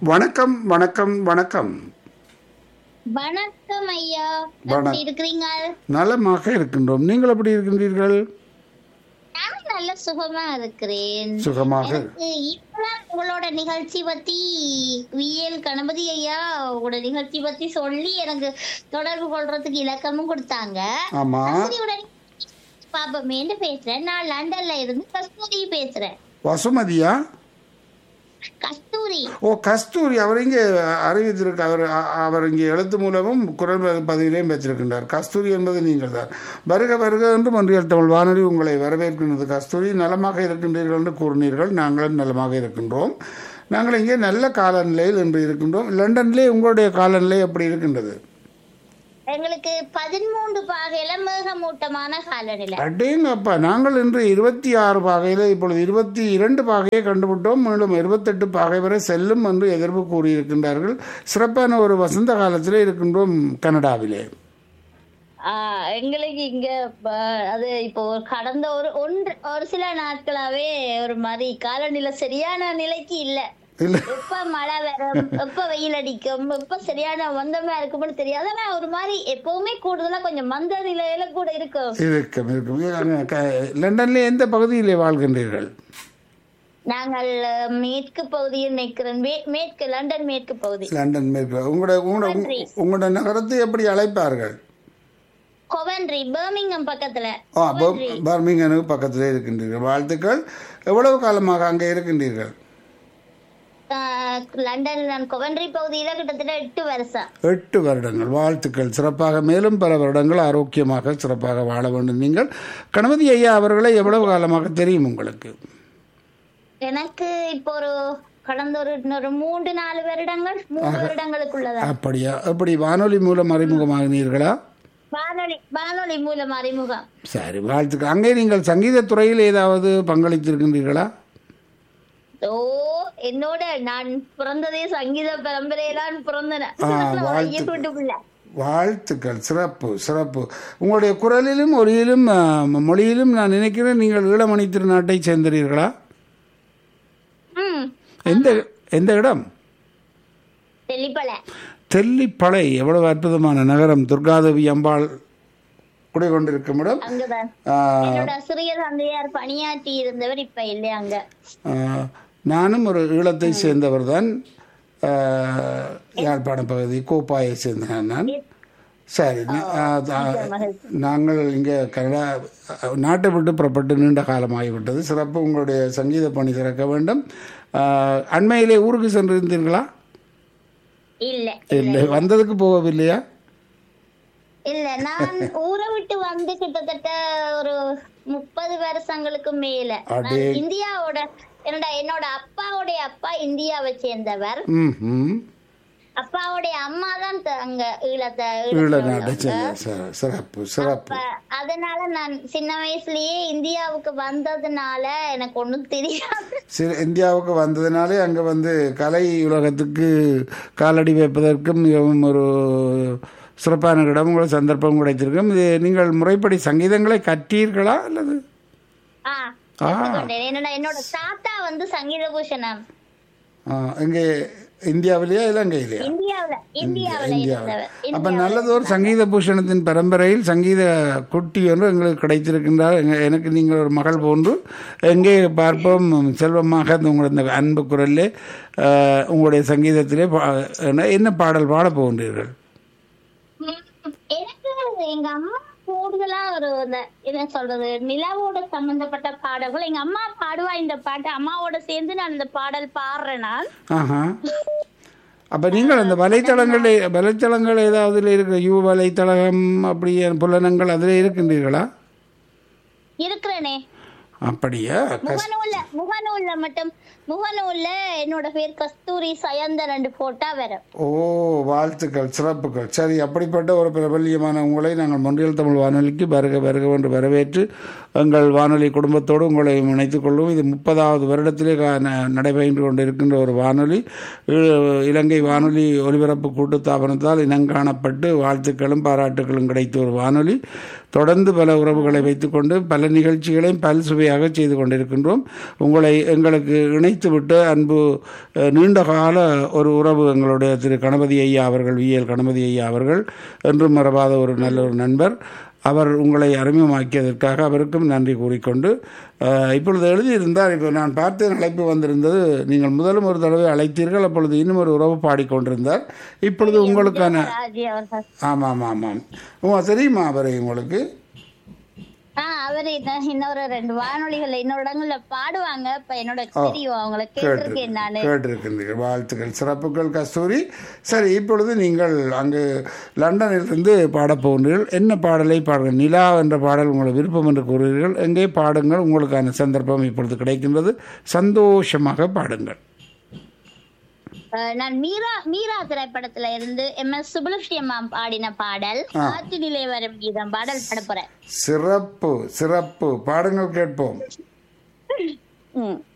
வணக்கம் வணக்கம் வணக்கம் வணக்கம் ஐயா வணக்கம். எப்படி இருக்கிறீங்க நலமாக இருக்கின்றோம் நீங்கள் எப்படி இருக்கின்றீர்கள் நானும் நல்ல சுகமா இருக்கிறேன் சுகமாக எனக்கு இப்பதான் உங்களோட நிகழ்ச்சி பத்தி விஎல் கணபதி ஐயா உங்களோட நிகழ்ச்சி பத்தி சொல்லி எனக்கு தொடர்பு கொள்றதுக்கு இலக்கமும் கொடுத்தாங்க ஆமா கஸ்தூரியோட பாப்பமேன்னு பேசுறேன் நான் லண்டன்ல இருந்து கஸ்தூரி பேசுறேன் வசுமதியா கஸ்தூரி ஓ கஸ்தூரி அவர் இங்கே அறிவித்திருக்க அவர் அ- அவர் இங்கே எழுத்து மூலமும் குரல் பதிவிலையும் வச்சிருக்கின்றார் கஸ்தூரி என்பது நீங்கள் தான் வருக வருக என்று மன்றியல் தமிழ் வானொலி உங்களை வரவேற்கின்றது கஸ்தூரி நலமாக இருக்கின்றீர்கள் என்று கூறினீர்கள் நாங்களும் நலமாக இருக்கின்றோம் நாங்கள் இங்கே நல்ல காலநிலையில் இன்று இருக்கின்றோம் லண்டனிலே உங்களுடைய காலநிலை எப்படி இருக்கின்றது எங்களுக்கு பதிமூன்று பாகையில மேகமூட்டமான காலநிலை அடேங்கப்பா நாங்கள் இன்று இருபத்தி ஆறு பாகையில் இப்பொழுது இருபத்தி இரண்டு பாகையை கண்டுபிட்டோம் மீண்டும் இருபத்தெட்டு பாகை வரை செல்லும் என்று எதிர்ப்பு கூறியிருக்கின்றார்கள் சிறப்பான ஒரு வசந்த காலத்திலே இருக்கின்றோம் கனடாவிலே ஆஹ் எங்களுக்கு இங்க ப- அது இப்போ ஒரு கடந்த ஒரு ஒன்று ஒரு சில நாட்களாவே ஒரு மாதிரி காலநிலை சரியான நிலைக்கு இல்ல இல்லை எப்ப மழை வரும் எப்ப வெயில் அடிக்கும் எப்ப சரியான மந்தமா இருக்கும்னு தெரியாது ஆனா ஒரு மாதிரி எப்பவுமே கூடுதலா கொஞ்சம் மந்த நிலையில கூட இருக்கும் இருக்கும் இருக்கும் அங்க க- லண்டன்ல எந்த பகுதியிலே வாழ்கின்றீர்கள் நாங்கள் அஹ், மேற்கு பகுதியில் நிற்கிறோம் மே- மேற்கு லண்டன் மேற்கு பகுதி லண்டன் மேற்கு உங்களோட உங்களோட நன்றி. உங்களோட நகரத்தை எப்படி அழைப்பார்கள் கொவன்ட்ரி பர்மிங்கம் பக்கத்துல ஆ பர்- பர்மிங்கனுக்கு பக்கத்திலே இருக்கின்றீர்கள் வாழ்த்துக்கள் எவ்வளவு காலமாக அங்கே இருக்கின்றீர்கள் ஆஹ், லண்டன் நான் கொவன்ட்ரி பகுதியில கிட்டத்தட்ட எட்டு வருஷம் எட்டு வருடங்கள் வாழ்த்துக்கள் சிறப்பாக மேலும் பல வருடங்கள் ஆரோக்கியமாக சிறப்பாக வாழ வேண்டும் நீங்கள் கணபதி ஐயா அவர்களை எவ்வளவு காலமாக தெரியும் உங்களுக்கு எனக்கு இப்போ ஒரு கடந்த ஒரு இன்னொரு மூன்று நாலு வருடங்கள் மூணு வருடங்களுக்குள்ளதான் அப்படியா எப்படி வானொலி மூலம் அறிமுகமாகினீர்களா வானொலி வானொலி மூலம் அறிமுகம் சரி வாழ்த்துக்கள் அங்கே நீங்கள் சங்கீத துறையில் ஏதாவது பங்களித்திருக்கின்றீர்களா ஓ என்னோட நான் பிறந்ததே சங்கீத பரம்பரையிலான் பிறந்தன ஆ, வாழ்த்துக்கள். யூடியூப்ல வாழ்த்துக்கள் சிறப்பு சிறப்பு உங்களுடைய குரலிலும் ஒளியிலும் ஆ, மொழியிலும் நான் நினைக்கிறேன் நீங்கள் ஈழமணி திருநாட்டை சேர்ந்தீர்களா ம் எந்த எந்த இடம் தெளிப்பல தெல்லிப்பளை எவ்வளவு அற்புதமான நகரம் துர்காதேவி அம்பாள் குடிகொண்டிருக்கும் இடம் அங்கதான் ஆ, என்னோட சிறிய தந்தையார் பணியாற்றி இருந்தவர் இப்ப இல்லை அங்க ஆ, நானும் ஒரு ஈழத்தை சேர்ந்தவர் தான் யாழ்ப்பாண பகுதி கோப்பாயை சேர்ந்தேன் நான் சரி நா- ஆ, ஆ, நாங்கள் இங்கே கனடா அ, நாட்டை விட்டு புறப்பட்டு நீண்ட காலமாகிவிட்டது சிறப்பு உங்களுடைய சங்கீத பணி திறக்க வேண்டும் ஆ, அண்மையிலே ஊருக்கு சென்றிருந்தீர்களா இல்ல இல்லை வந்ததுக்கு போகவில்லையா இல்ல நான் ஊரை விட்டு வந்து கிட்டத்தட்ட ஒரு முப்பது வருஷங்களுக்கு மேல அடே. நான் இந்தியாவோட என்னோட என்னோட அப்பாவுடைய அப்பா இந்தியாவை சேர்ந்தவர் ம் ம் அப்பாவுடைய அம்மா தான் த- அங்க ஈழத்தை ஈழ ஈழத்துல நாட்டை உள்ளவங்க. சேர்ந்த சி- சிறப்பு சிறப்பு அப்ப அதனால நான் சின்ன வயசுலயே இந்தியாவுக்கு வந்ததுனால எனக்கு ஒண்ணும் தெரியாது சில இந்தியாவுக்கு வந்ததுனாலே அங்கே வந்து கலை உலகத்துக்கு காலடி வைப்பதற்கும் மிகவும் ஒரு சிறப்பான இடம் உங்களுக்கு சந்தர்ப்பம் கிடைத்திருக்கும் இது நீங்கள் முறைப்படி சங்கீதங்களை கற்றீர்களா அல்லது ஆ ஆ. கத்துக்கொண்டேன். என்னோட என்னோட தாத்தா வந்து சங்கீத பூஷணம் ஆ, இங்கே இந்தியாவிலேயா இலங்கையிலேயா இந்தியாவுல இந்தியாவுல இந்தியாவில் இருந்தவர் அப்போ நல்லதொரு சங்கீத பூஷணத்தின் பரம்பரையில் சங்கீத குட்டி ஒன்று எங்களுக்கு கிடைத்திருக்கின்றார் எங்க- எனக்கு நீங்கள் ஒரு மகள் போன்று எங்கே பார்ப்போம் செல்வமாக இந்த உங்களுடைய இந்த அன்பு குரலிலே ஆ, உங்களுடைய சங்கீதத்திலே பா- என்ன- என்ன பாடல் பாடப் போகின்றீர்கள் ம், எனக்கு எங்க அம்மா கூடுதலா ஒரு இந்த என்ன சொல்றது நிலாவோட சம்பந்தப்பட்ட பாடல்கள் எங்க அம்மா பாடுவா இந்த பாட்டு அம்மாவோட சேர்ந்து நான் இந்த பாடல் பாடுறேன் நான் ஆஹா அப்போ நீங்கள் அந்த வலைத்தளங்கள் வலைத்தளங்கள் ஏதாவது இருக்கு யூ வலைத்தளம் அப்படி புலனங்கள் அதில் இருக்கின்றீர்களா இருக்கிறேனே அப்படியா கஸ் முகநூல்ல முகநூல்ல மட்டும் முகநூல்ல என்னோட பேர் கஸ்தூரி சயந்தரன் போட்டா வரும் ஓ வாழ்த்துக்கள் சிறப்புகள் சரி அப்படிப்பட்ட ஒரு பிரபல்யமான உங்களை நாங்கள் மொன்றியல் தமிழ் வானொலிக்கு வருக வருக என்று வரவேற்று எங்கள் வானொலி குடும்பத்தோடு உங்களை இணைத்துக் கொள்வோம் இது முப்பதாவது வருடத்திலே கா- ந- நடைபெற்று கொண்டிருக்கின்ற ஒரு வானொலி இ- இலங்கை வானொலி ஒலிபரப்பு கூட்டுத்தாபனத்தால் இனங்காணப்பட்டு வாழ்த்துக்களும் பாராட்டுகளும் கிடைத்த ஒரு வானொலி தொடர்ந்து பல உறவுகளை வைத்துக்கொண்டு பல நிகழ்ச்சிகளையும் பல் சுவையாக செய்து கொண்டிருக்கின்றோம் உங்களை எங்களுக்கு இணைத்துவிட்டு அன்பு அஹ், நீண்ட கால ஒரு உறவு எங்களுடைய திரு கணபதி ஐயா அவர்கள் விஎல் கணபதி ஐயா அவர்கள் என்றும் மறவாத ஒரு நல்ல ஒரு நண்பர் அவர் உங்களை அறிமுகமாக்கியதற்காக அவருக்கும் நன்றி கூறிக்கொண்டு அஹ், இப்பொழுது எழுதியிருந்தார் இப்போ நான் பார்த்தேன் அழைப்பு வந்திருந்தது நீங்கள் முதலும் ஒரு தடவை அழைத்தீர்கள் அப்பொழுது இன்னும் ஒரு உறவு பாடிக்கொண்டிருந்தார் இப்பொழுது உங்களுக்கான ராஜி அவர்கள் ஆமாம் ஆமாம் உமா தெரியுமா அவரை உங்களுக்கு ஆஹ் அவரு இன்ன- இன்னொரு ரெண்டு வானொலிகள்ல இன்னொரு இடங்கள்ல பாடுவாங்க இப்ப என்னோட தெரியும் அவங்கள கேட்டிருக்கேன் நானு கேட்டிருக்கின்றீர்கள் வாழ்த்துக்கள் சிறப்புகள் கஸ்தூரி சரி இப்பொழுது நீங்கள் அங்கு லண்டனிலிருந்து பாடப் போகிறீர்கள் என்ன பாடலை பாடுங்கள் நிலா என்ற பாடல் உங்களுக்கு விருப்பம் என்று கூறுகிறீர்கள் எங்கே பாடுங்கள் உங்களுக்கான சந்தர்ப்பம் இப்பொழுது கிடைக்கின்றது சந்தோஷமாக பாடுங்கள் அஹ் நான் மீரா மீரா திரைப்படத்துல இருந்து எம் எஸ் சுபலட்சுமி அம்மா பாடின பாடல் ஆத்து நிலை வரும் கீதம் பாடல் பாட போறேன் சிறப்பு சிறப்பு பாடுங்கள் கேட்போம் ம்